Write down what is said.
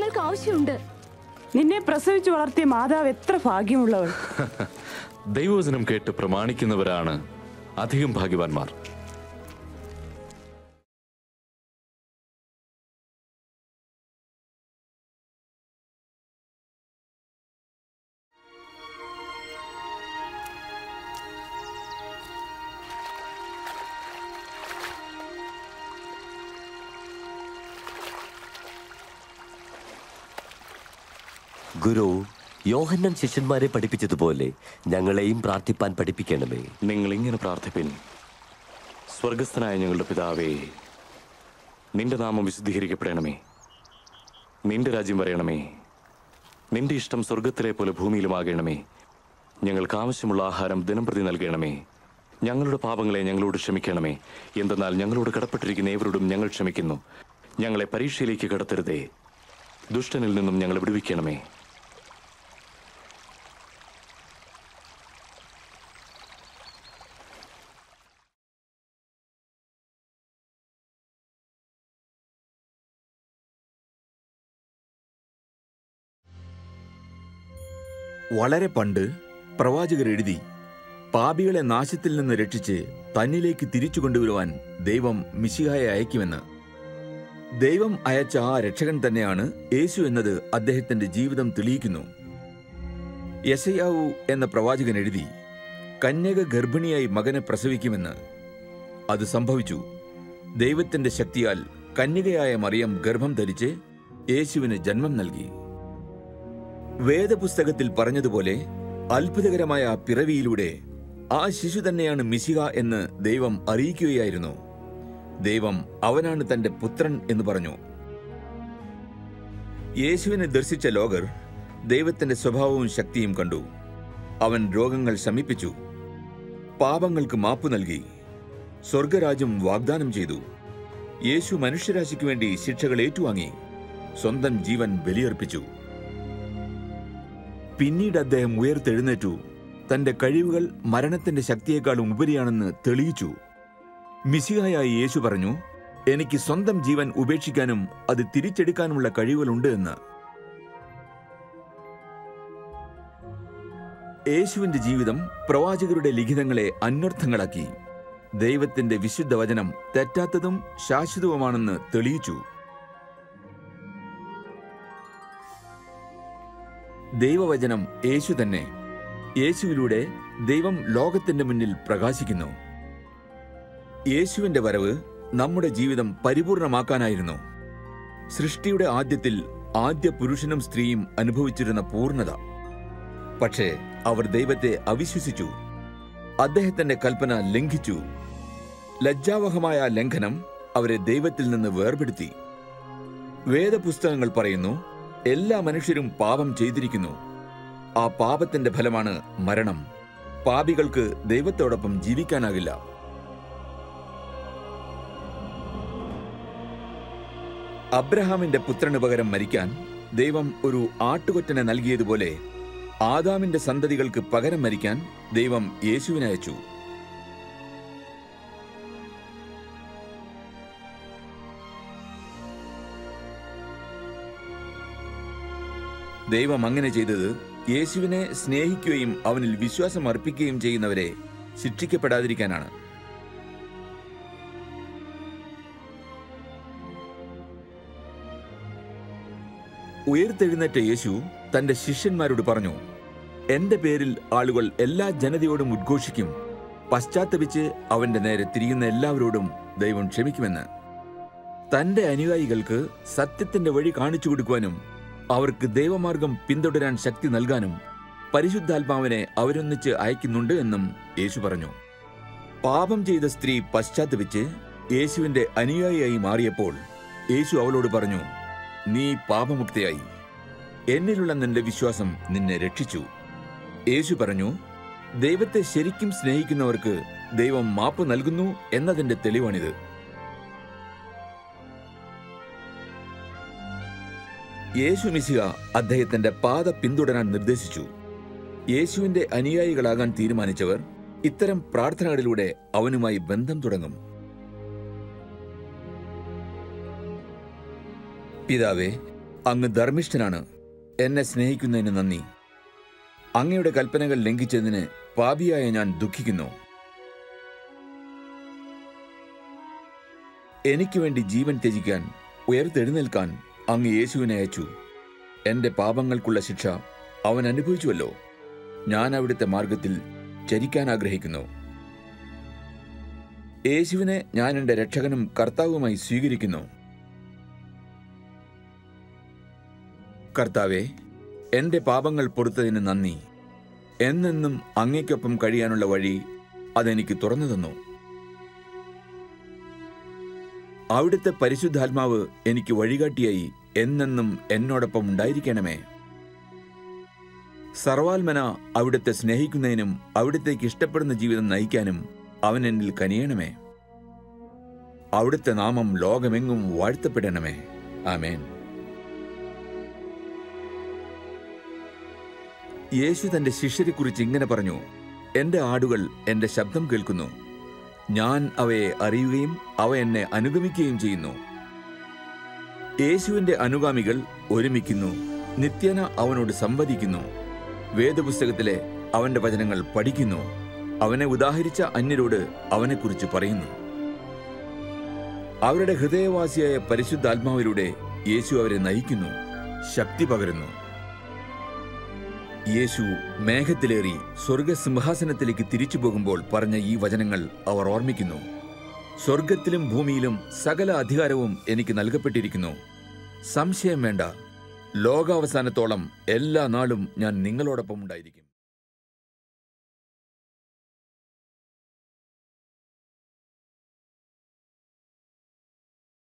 ഞങ്ങൾക്ക് ആവശ്യമുണ്ട് നിന്നെ പ്രസവിച്ചു വളർത്തിയ മാതാവ് എത്ര ഭാഗ്യമുള്ളവൾ ദൈവവചനം കേട്ട് പ്രമാണിക്കുന്നവരാണ് അധികം ഭാഗ്യവാന്മാർ ഗുരു യോഹന്നൻ ശിഷ്യന്മാരെ പഠിപ്പിച്ചതുപോലെ ഞങ്ങളെയും പ്രാർത്ഥിപ്പാൻ പഠിപ്പിക്കണമേ നിങ്ങൾ ഇങ്ങനെ പ്രാർത്ഥിപ്പിൻ സ്വർഗസ്ഥനായ ഞങ്ങളുടെ പിതാവേ നിന്റെ നാമം വിശുദ്ധീകരിക്കപ്പെടണമേ നിന്റെ രാജ്യം വരയണമേ നിന്റെ ഇഷ്ടം സ്വർഗത്തിലെ പോലെ ഭൂമിയിലുമാകണമേ ഞങ്ങൾക്ക് ആവശ്യമുള്ള ആഹാരം ദിനംപ്രതി നൽകണമേ ഞങ്ങളുടെ പാപങ്ങളെ ഞങ്ങളോട് ക്ഷമിക്കണമേ എന്തെന്നാൽ ഞങ്ങളോട് കടപ്പെട്ടിരിക്കുന്ന ഏവരോടും ഞങ്ങൾ ക്ഷമിക്കുന്നു ഞങ്ങളെ പരീക്ഷയിലേക്ക് കടത്തരുതേ ദുഷ്ടനിൽ നിന്നും ഞങ്ങളെ വിടുവിക്കണമേ വളരെ പണ്ട് പ്രവാചകർ എഴുതി പാപികളെ നാശത്തിൽ നിന്ന് രക്ഷിച്ച് തന്നിലേക്ക് തിരിച്ചു കൊണ്ടുവരുവാൻ ദൈവം മിശിഹായെ അയക്കുമെന്ന് ദൈവം അയച്ച ആ രക്ഷകൻ തന്നെയാണ് യേശു എന്നത് അദ്ദേഹത്തിന്റെ ജീവിതം തെളിയിക്കുന്നു യശയാവു എന്ന പ്രവാചകൻ എഴുതി കന്യക ഗർഭിണിയായി മകനെ പ്രസവിക്കുമെന്ന് അത് സംഭവിച്ചു ദൈവത്തിന്റെ ശക്തിയാൽ കന്യകയായ മറിയം ഗർഭം ധരിച്ച് യേശുവിന് ജന്മം നൽകി വേദപുസ്തകത്തിൽ പറഞ്ഞതുപോലെ അത്ഭുതകരമായ ആ പിറവിയിലൂടെ ആ ശിശു തന്നെയാണ് മിശിഹ എന്ന് ദൈവം അറിയിക്കുകയായിരുന്നു ദൈവം അവനാണ് തന്റെ പുത്രൻ എന്ന് പറഞ്ഞു യേശുവിനെ ദർശിച്ച ലോകർ ദൈവത്തിന്റെ സ്വഭാവവും ശക്തിയും കണ്ടു അവൻ രോഗങ്ങൾ ശമിപ്പിച്ചു പാപങ്ങൾക്ക് മാപ്പു നൽകി സ്വർഗരാജ്യം വാഗ്ദാനം ചെയ്തു യേശു മനുഷ്യരാശിക്ക് വേണ്ടി ശിക്ഷകൾ ഏറ്റുവാങ്ങി സ്വന്തം ജീവൻ ബലിയർപ്പിച്ചു പിന്നീട് അദ്ദേഹം ഉയർത്തെഴുന്നേറ്റു തന്റെ കഴിവുകൾ മരണത്തിന്റെ ശക്തിയേക്കാളും ഉപരിയാണെന്ന് തെളിയിച്ചു മിശിഹായ യേശു പറഞ്ഞു എനിക്ക് സ്വന്തം ജീവൻ ഉപേക്ഷിക്കാനും അത് തിരിച്ചെടുക്കാനുമുള്ള കഴിവുകളുണ്ട് എന്ന് യേശുവിന്റെ ജീവിതം പ്രവാചകരുടെ ലിഖിതങ്ങളെ അന്വർത്ഥങ്ങളാക്കി ദൈവത്തിന്റെ വിശുദ്ധ വചനം തെറ്റാത്തതും ശാശ്വതവുമാണെന്ന് തെളിയിച്ചു ദൈവവചനം യേശു തന്നെ യേശുവിലൂടെ ദൈവം ലോകത്തിന്റെ മുന്നിൽ പ്രകാശിക്കുന്നു യേശുവിന്റെ വരവ് നമ്മുടെ ജീവിതം പരിപൂർണമാക്കാനായിരുന്നു സൃഷ്ടിയുടെ ആദ്യത്തിൽ ആദ്യ പുരുഷനും സ്ത്രീയും അനുഭവിച്ചിരുന്ന പൂർണ്ണത പക്ഷേ അവർ ദൈവത്തെ അവിശ്വസിച്ചു അദ്ദേഹത്തിന്റെ കൽപ്പന ലംഘിച്ചു ലജ്ജാവഹമായ ആ ലംഘനം അവരെ ദൈവത്തിൽ നിന്ന് വേർപെടുത്തി വേദപുസ്തകങ്ങൾ പറയുന്നു എല്ലാ മനുഷ്യരും പാപം ചെയ്തിരിക്കുന്നു ആ പാപത്തിന്റെ ഫലമാണ് മരണം പാപികൾക്ക് ദൈവത്തോടൊപ്പം ജീവിക്കാനാകില്ല അബ്രഹാമിന്റെ പുത്രന് പകരം മരിക്കാൻ ദൈവം ഒരു ആട്ടുകൊറ്റനെ നൽകിയതുപോലെ ആദാമിന്റെ സന്തതികൾക്ക് പകരം മരിക്കാൻ ദൈവം യേശുവിനെ അയച്ചു ദൈവം അങ്ങനെ ചെയ്തത് യേശുവിനെ സ്നേഹിക്കുകയും അവനിൽ വിശ്വാസം അർപ്പിക്കുകയും ചെയ്യുന്നവരെ ശിക്ഷിക്കപ്പെടാതിരിക്കാനാണ് ഉയർത്തെഴുന്നേറ്റ യേശു തന്റെ ശിഷ്യന്മാരോട് പറഞ്ഞു എന്റെ പേരിൽ ആളുകൾ എല്ലാ ജനതയോടും ഉദ്ഘോഷിക്കും പശ്ചാത്തപിച്ച് അവന്റെ നേരെ തിരിയുന്ന എല്ലാവരോടും ദൈവം ക്ഷമിക്കുമെന്ന് തന്റെ അനുയായികൾക്ക് സത്യത്തിന്റെ വഴി കാണിച്ചു കൊടുക്കുവാനും അവർക്ക് ദൈവമാർഗം പിന്തുടരാൻ ശക്തി നൽകാനും പരിശുദ്ധാത്മാവിനെ അവരൊന്നിച്ച് അയക്കുന്നുണ്ട് എന്നും യേശു പറഞ്ഞു പാപം ചെയ്ത സ്ത്രീ പശ്ചാത്തപിച്ച് യേശുവിന്റെ അനുയായിയായി മാറിയപ്പോൾ യേശു അവളോട് പറഞ്ഞു നീ പാപമുക്തയായി എന്നിലുള്ള നിന്റെ വിശ്വാസം നിന്നെ രക്ഷിച്ചു യേശു പറഞ്ഞു ദൈവത്തെ ശരിക്കും സ്നേഹിക്കുന്നവർക്ക് ദൈവം മാപ്പ് നൽകുന്നു എന്നതിന്റെ തെളിവാണിത് യേശു മിശിഹ അദ്ദേഹത്തിന്റെ പാത പിന്തുടരാൻ നിർദ്ദേശിച്ചു യേശുവിന്റെ അനുയായികളാകാൻ തീരുമാനിച്ചവർ ഇത്തരം പ്രാർത്ഥനകളിലൂടെ അവനുമായി ബന്ധം തുടങ്ങും പിതാവേ അങ്ങ് ധർമ്മിഷ്ഠനാണ് എന്നെ സ്നേഹിക്കുന്നതിന് നന്ദി അങ്ങയുടെ കൽപ്പനകൾ ലംഘിച്ചതിന് പാപിയായ ഞാൻ ദുഃഖിക്കുന്നു എനിക്ക് വേണ്ടി ജീവൻ ത്യജിക്കാൻ ഉയർത്തെഴുന്നേൽക്കാൻ അങ്ങ് യേശുവിനെ അയച്ചു എന്റെ പാപങ്ങൾക്കുള്ള ശിക്ഷ അവൻ അനുഭവിച്ചുവല്ലോ ഞാൻ അവിടുത്തെ മാർഗത്തിൽ ചരിക്കാൻ ആഗ്രഹിക്കുന്നു യേശുവിനെ ഞാൻ എന്റെ രക്ഷകനും കർത്താവുമായി സ്വീകരിക്കുന്നു കർത്താവെ എന്റെ പാപങ്ങൾ പൊറുത്തതിന് നന്ദി എന്നെന്നും അങ്ങയ്ക്കൊപ്പം കഴിയാനുള്ള വഴി അതെനിക്ക് തുറന്നു തന്നു അവിടുത്തെ പരിശുദ്ധാത്മാവ് എനിക്ക് വഴികാട്ടിയായി എന്നെന്നും എന്നോടൊപ്പം ഉണ്ടായിരിക്കണമേ സർവാത്മന അവിടുത്തെ സ്നേഹിക്കുന്നതിനും അവിടുത്തേക്ക് ഇഷ്ടപ്പെടുന്ന ജീവിതം നയിക്കാനും അവൻ എന്നിൽ കനിയണമേ അവിടുത്തെ നാമം ലോകമെങ്ങും വാഴ്ത്തപ്പെടണമേ ആമേൻ യേശു തന്റെ ശിഷ്യരെക്കുറിച്ച് ഇങ്ങനെ പറഞ്ഞു എന്റെ ആടുകൾ എന്റെ ശബ്ദം കേൾക്കുന്നു ഞാൻ അവയെ അറിയുകയും അവ എന്നെ അനുഗമിക്കുകയും ചെയ്യുന്നു യേശുവിന്റെ അനുഗാമികൾ ഒരുമിക്കുന്നു നിത്യേന അവനോട് സംവദിക്കുന്നു വേദപുസ്തകത്തിലെ അവന്റെ വചനങ്ങൾ പഠിക്കുന്നു അവനെ ഉദാഹരിച്ച അന്യരോട് അവനെക്കുറിച്ച് പറയുന്നു അവരുടെ ഹൃദയവാസിയായ പരിശുദ്ധാത്മാവിലൂടെ യേശു അവരെ നയിക്കുന്നു ശക്തി പകരുന്നു യേശു മേഘത്തിലേറി സ്വർഗസിംഹാസനത്തിലേക്ക് തിരിച്ചു പോകുമ്പോൾ പറഞ്ഞ ഈ വചനങ്ങൾ അവർ ഓർമ്മിക്കുന്നു സ്വർഗത്തിലും ഭൂമിയിലും സകല അധികാരവും എനിക്ക് നൽകപ്പെട്ടിരിക്കുന്നു സംശയം വേണ്ട ലോകാവസാനത്തോളം എല്ലാ നാളും ഞാൻ നിങ്ങളോടൊപ്പം ഉണ്ടായിരിക്കും